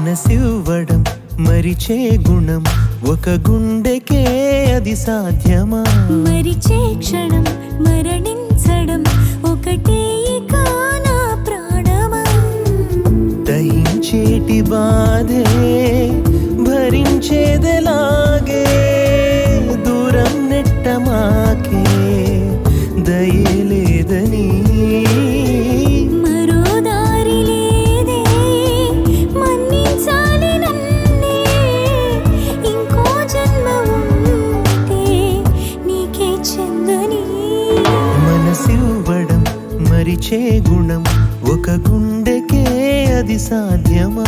మనసివ్వడం మరిచే గుణం ఒక గుండెకే అది సాధ్యమా మరిచే క్షణం మరణించడం ఒకటే కానా ప్రాణమా దహించేటి బాధే భరించేదెలాగే దూరం నెట్టమాకే దయలేదని మరో దారి లేదే మన్నించాలి నన్నే ఇంకో జన్మ ఉంటే నీకే చెందని మనసివ్వడం మరిచే గుణం ఒక గుండెకే అది సాధ్యమా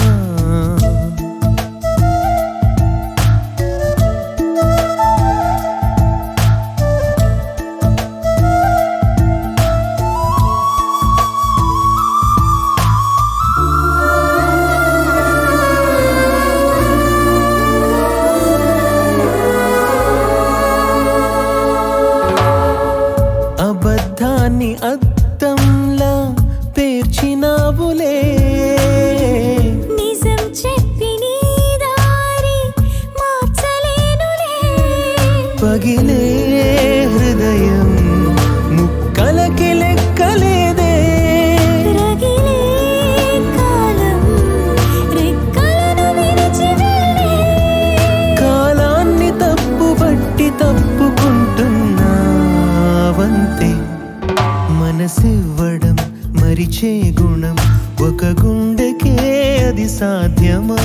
అబద్ధాన్ని అద్దంలా పేర్చినావులే నిజం చెప్పి నీ దారి మార్చలేనులే పగిలే హృదయం ముక్కలకి లెక్కలేదే రగిలే కాలం రెక్కలను విరిచి వెళ్ళే కాలాన్ని తప్పు బట్టి తప్పుకుంటున్నావంతే మనసివ్వడం మరిచే గుణం ఒక గుండెకే అది సాధ్యమా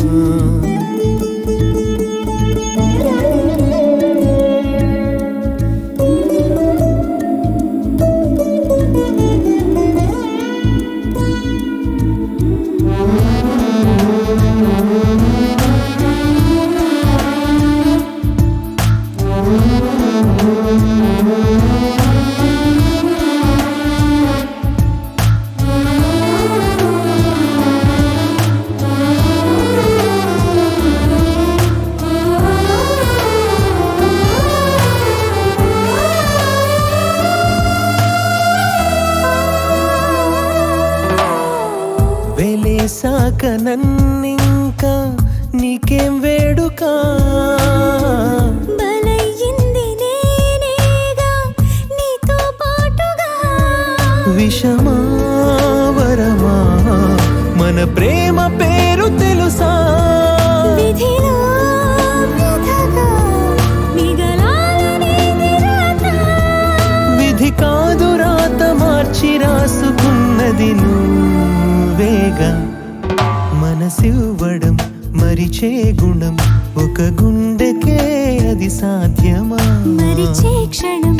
వెలేసాక నన్నింకా నీకేం వేడుక బలయ్యింది నేనేగా నీతో పాటుగా విషమా వరమా మన ప్రేమ పేరు తెలుసా విధిలో వ్యధగా మిగలాలనేది రాత విధి కాదు రాత మార్చి రాసుకున్నది నువ్వేగా మనసివ్వడం మరిచే గుణం ఒక గుండెకే అది సాధ్యమా మరిచే క్షణం